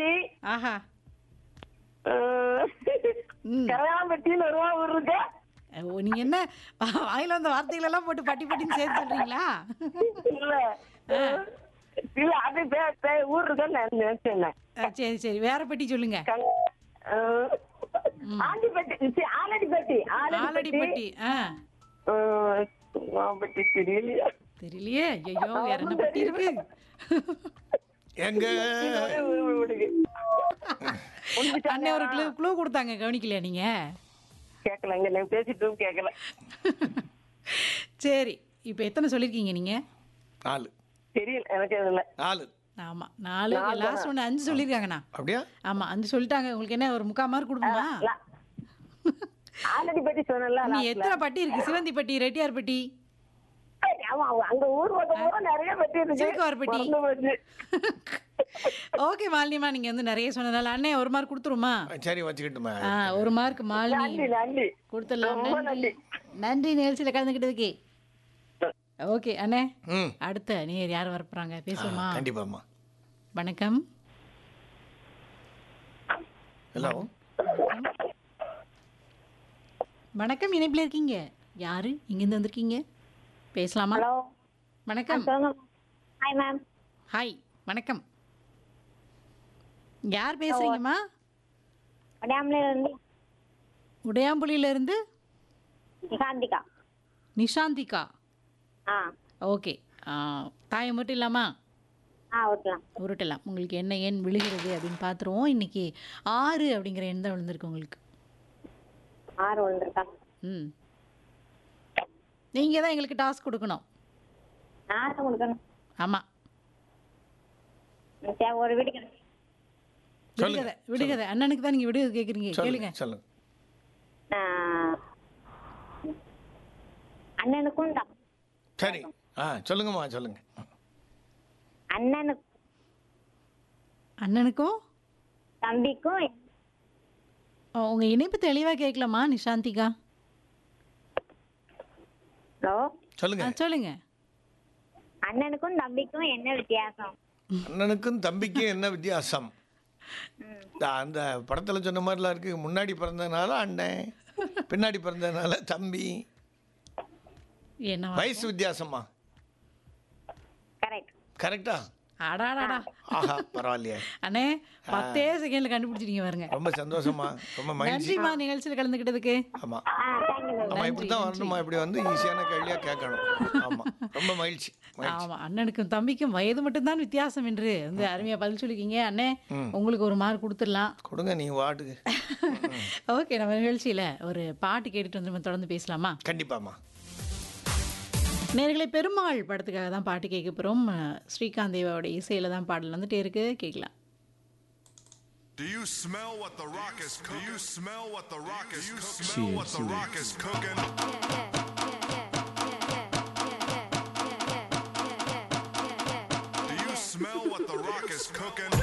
பெட்டி ஆஹா அஹ், ம். கரையாம்பட்டின்னு ஒரு ஊர் இருக்கு ஓ, நீங்க என்ன வாயில வந்த வார்த்தைகள் எல்லாம் போட்டு பட்டி பட்டின்னு சேர்த்து சொல்றீங்களா இல்ல அஹ், இல்ல அது பே- பே- ஊர் இருக்குன்னு நான் நினைச்சேன் ஆ, சரி சரி வேற பெட்டி சொல்லுங்க கங்- அஹ், ஆண்டிப்பட்டி சி, ஆலடிப்பட்டி ஆலடிப்பட்டி ஆ அஹ், ஆலடிப்பட்டி தெரியலையா தெரியலையே ஐயோ வேற என்ன பெட்டி இருக்கு எங்க அண்ணே ஒரு க்ளூ க்ளூ கொடுத்தாங்க கவனிக்கலையா நீங்க கேட்கலங்க நான் பேசிட்டும் கேட்கல சரி இப்போ எத்தனை சொல்லியிருக்கீங்க நீங்க நாலு தெரியல எனக்கு இதுல நாலு ஆமா நாலு லாஸ்ட் ஒன்று அஞ்சு சொல்லியிருக்காங்கண்ணா அப்படியா ஆமா அஞ்சு சொல்லிட்டாங்க உங்களுக்கு என்ன ஒரு முக்கால் மார்க் கொடுக்குமா ஆலடிப்பட்டி சொன்னல நீ எத்தனை பட்டி இருக்கு சிவந்தி பட்டி ரெட்டியார் பட்டி ஆமா அங்க ஊர் பக்கம் பூரா நிறைய பெட்டி இருக்கு சிவக்குமார்பட்டி. மறந்து போச்சு. ஓகே மாலினிமா நீங்க வந்து நிறைய சொன்னதால அண்ணே ஒரு மார்க் கொடுத்துருமா சரி வச்சுக்கிட்டுமா ஆ ஒரு மார்க் மாலினி நன்றி நன்றி கொடுத்துடலாம் ரொம்ப நன்றி நன்றி நன்றி நிகழ்ச்சியில் கலந்துக்கிட்டதுக்கு ஓகே அண்ணே ம் அடுத்த நீர் யார் வரப்போறாங்க பேசுவோமா கண்டிப்பாம்மா வணக்கம் ஹலோ வணக்கம் இணைப்பில் இருக்கீங்க யாரு இங்கேருந்து வந்திருக்கீங்க பேசலாமா ஹலோ வணக்கம் சொல்லுங்க ஹாய் மேம் ஹாய் வணக்கம் யார் பேசுறீங்கம்மா டேம்ல இருந்து உடையாம்புலியில இருந்து நிகாந்திகா நிஷாந்திகா ஆ ஓகே தாயை மட்டும் இல்லாமா ஆ ஓகேலாம் உருட்டலாம் உங்களுக்கு என்ன எண் விழுகிறது அப்படின்னு பார்த்துருவோம் இன்னைக்கு ஆறு அப்படிங்கிற எண் தான் விழுந்திருக்கு உங்களுக்கு ஆறு விழுந்திருக்கா ம் நீங்கள் தான் எங்களுக்கு டாஸ்க் கொடுக்கணும் நான் தான் கொடுக்கணும் ஆமாம் ம், சரி ஒரு வீட்டுக்கு சொல்லுங்க, விடுகதை விடுகதை அண்ணனுக்கு தான் நீங்கள் விடுகதை கேட்குறீங்க கேளுங்க சொல்லுங்க சொல்லுங்க ஆ, அண்ணனுக்கும் தம் சரி ஆ சொல்லுங்கம்மா சொல்லுங்க அண்ணனுக்கும் அண்ணனுக்கும் தம்பிக்கும் உங்கள் இணைப்பு தெளிவாக கேட்கலாமா நிஷாந்திகா ஹலோ சொல்லுங்க ஆ சொல்லுங்க அண்ணனுக்கும் தம்பிக்கும் என்ன வித்தியாசம் அண்ணனுக்கும் தம்பிக்கும் என்ன வித்தியாசம் இந்த- அந்த படத்தில் சொன்ன மாதிரிலாம் இருக்கு முன்னாடி பிறந்ததுனால அண்ணன் பின்னாடி பிறந்ததுனால தம்பி என்ன வயசு வித்தியாசமா கரெக்ட் கரெக்டா அடாடாடா ஆஹா பரவாயில்லையே அண்ணே பத்தே செகண்ட்ல கண்டுபிடிச்சிட்டீங்க பாருங்க ரொம்ப சந்தோஷமா ரொம்ப மகிழ்ச்சி நன்றிமா நிகழ்ச்சியில் கலந்துக்கிட்டதுக்கு ஆமா ஆ தேங்க்யூ மேம் நம்ம இப்படி தான் வரணுமா இப்படி வந்து ஈஸியான கேள்வியாக கேட்கணும் ஆமா ரொம்ப மகிழ்ச்சி மகிழ்ச்சி ஆமா அண்ணனுக்கும் தம்பிக்கும் வயது மட்டும்தான் வித்தியாசம் என்று வந்து அருமையா பதில் சொல்லிருக்கீங்க அண்ணே உங்களுக்கு ஒரு மார்க் கொடுத்துடலாம் கொடுங்க நீ வாட்டுக்கு ஓகே நம்ம நிகழ்ச்சியில ஒரு பாட்டு கேட்டுட்டு வந்து நம்ம தொடர்ந்து பேசலாமா கண்டிப்பாம்மா நேர்களை பெருமாள் படத்துக்காக தான் பாட்டு கேட்க போகிறோம் ஸ்ரீகாந்த் தேவாவோட இசையில தான் பாடல் வந்துட்டே இருக்கு கேட்கலாம் Do you smell what the rock is cooking? Do you smell what the rock is cooking? Do you smell what the rock is cooking? Do you smell what the rock is cooking?